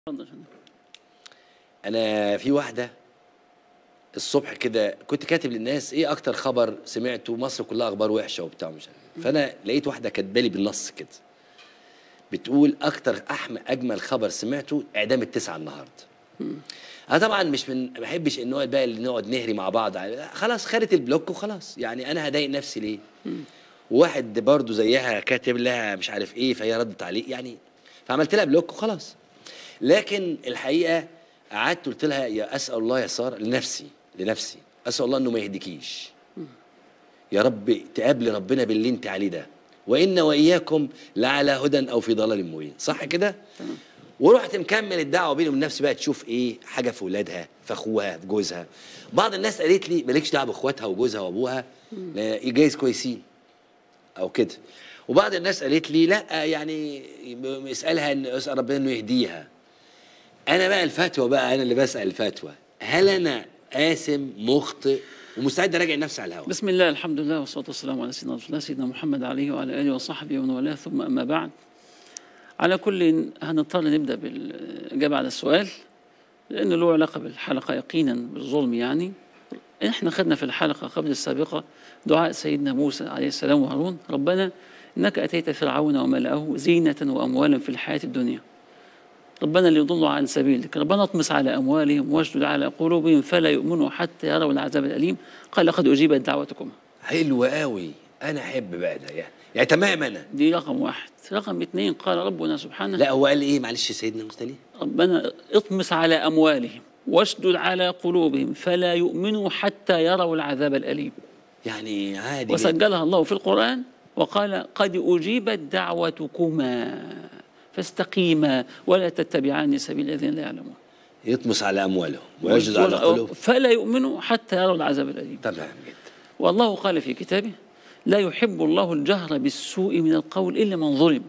اتفضل انا في واحده الصبح كده كنت كاتب للناس ايه اكتر خبر سمعته مصر كلها اخبار وحشه وبتاع مش عارف فانا لقيت واحده كاتبالي بالنص كده بتقول اكتر احمى اجمل خبر سمعته اعدام التسعه النهارده انا طبعا مش من ما بحبش ان هو بقى اللي نقعد نهري مع بعض خلاص خدت البلوك وخلاص يعني انا هضايق نفسي ليه وواحد برضو زيها كاتب لها مش عارف ايه فهي ردت عليه يعني فعملت لها بلوك وخلاص لكن الحقيقه قعدت قلت لها يا اسال الله يا ساره لنفسي لنفسي اسال الله انه ما يهديكيش يا رب تقابلي ربنا باللي انت عليه ده وان واياكم لعلى هدى او في ضلال مبين صح كده ورحت مكمل الدعوه بيني وبين نفسي بقى تشوف ايه حاجه في ولادها في اخوها في جوزها بعض الناس قالت لي مالكش دعوه باخواتها وجوزها وابوها لا، جايز كويسين او كده وبعض الناس قالت لي لا يعني اسالها ان اسال ربنا انه يهديها انا بقى الفتوى بقى انا اللي بسال الفتوى هل انا قاسم مخطئ ومستعد اراجع نفسي على الهواء بسم الله الحمد لله والصلاه والسلام على سيدنا رسول الله سيدنا محمد عليه وعلى اله وصحبه ومن والاه ثم اما بعد على كل هنضطر نبدا بالاجابه على السؤال لانه له علاقه بالحلقه يقينا بالظلم يعني احنا خدنا في الحلقه قبل السابقه دعاء سيدنا موسى عليه السلام وهارون ربنا انك اتيت فرعون وملأه زينه واموالا في الحياه الدنيا ربنا ليضلوا عن سبيلك ربنا اطمس على اموالهم واشدد على قلوبهم فلا يؤمنوا حتى يروا العذاب الاليم قال لقد اجيبت دعوتكما حلو قوي انا احب بقى ده يعني, يعني تمام انا دي رقم واحد رقم اثنين قال ربنا سبحانه لا هو قال ايه معلش يا سيدنا مستني ربنا اطمس على اموالهم واشدد على قلوبهم فلا يؤمنوا حتى يروا العذاب الاليم يعني عادي جدا. وسجلها الله في القران وقال قد اجيبت دعوتكما فاستقيما ولا تتبعان سبيل الذين لا يعلمون يطمس على اموالهم ويجد على قلوبهم فلا يؤمنوا حتى يروا العذاب الاليم تمام جدا والله قال في كتابه لا يحب الله الجهر بالسوء من القول الا من ظلم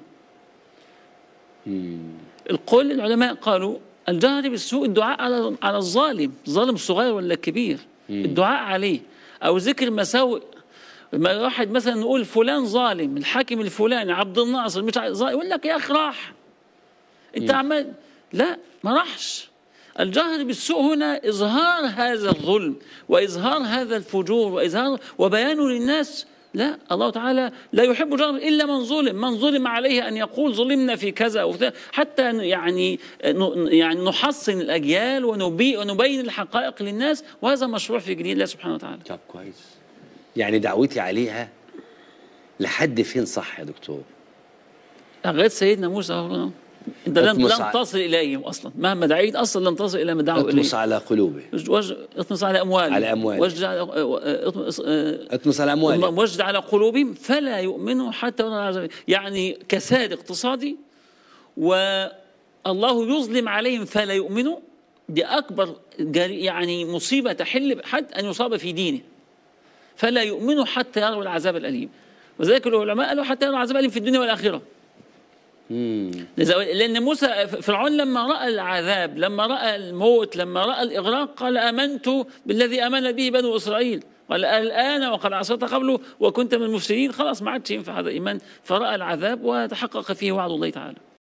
القول العلماء قالوا الجهر بالسوء الدعاء على على الظالم الظالم الصغير ولا الكبير الدعاء عليه او ذكر مساوئ لما واحد مثلا نقول فلان ظالم الحاكم الفلاني عبد الناصر مش عارف ظالم يقول لك يا اخي راح انت عمال لا ما راحش الجهر بالسوء هنا اظهار هذا الظلم واظهار هذا الفجور واظهار وبيانه للناس لا الله تعالى لا يحب جهر الا من ظلم من ظلم عليه ان يقول ظلمنا في كذا وكذا حتى يعني يعني نحصن الاجيال ونبي ونبين الحقائق للناس وهذا مشروع في جديد الله سبحانه وتعالى طب كويس يعني دعوتي عليها لحد فين صح يا دكتور لغايه سيدنا موسى هارون انت لن اطمس لن ع- تصل اليهم اصلا مهما دعيت اصلا لن تصل الى ما دعوا اليه اطمس على قلوبهم وج- اطمس على اموالهم على أموالهم. وجد على اطمس آه، اطمس على اموالهم وجد على قلوبهم فلا يؤمنوا حتى يروا العذاب يعني كساد اقتصادي والله يظلم عليهم فلا يؤمنوا دي اكبر جري- يعني مصيبه تحل بحد ان يصاب في دينه فلا يؤمنوا حتى يروا العذاب الاليم وذلك العلماء قالوا حتى يروا العذاب الاليم في الدنيا والاخره لذا- لأن موسى فرعون لما رأى العذاب لما رأى الموت لما رأى الإغراق قال آمنت بالذي آمن به بنو إسرائيل قال الآن وقد عصيت قبله وكنت من المفسدين خلاص ما عادش ينفع هذا الإيمان فرأى العذاب وتحقق فيه وعد الله تعالى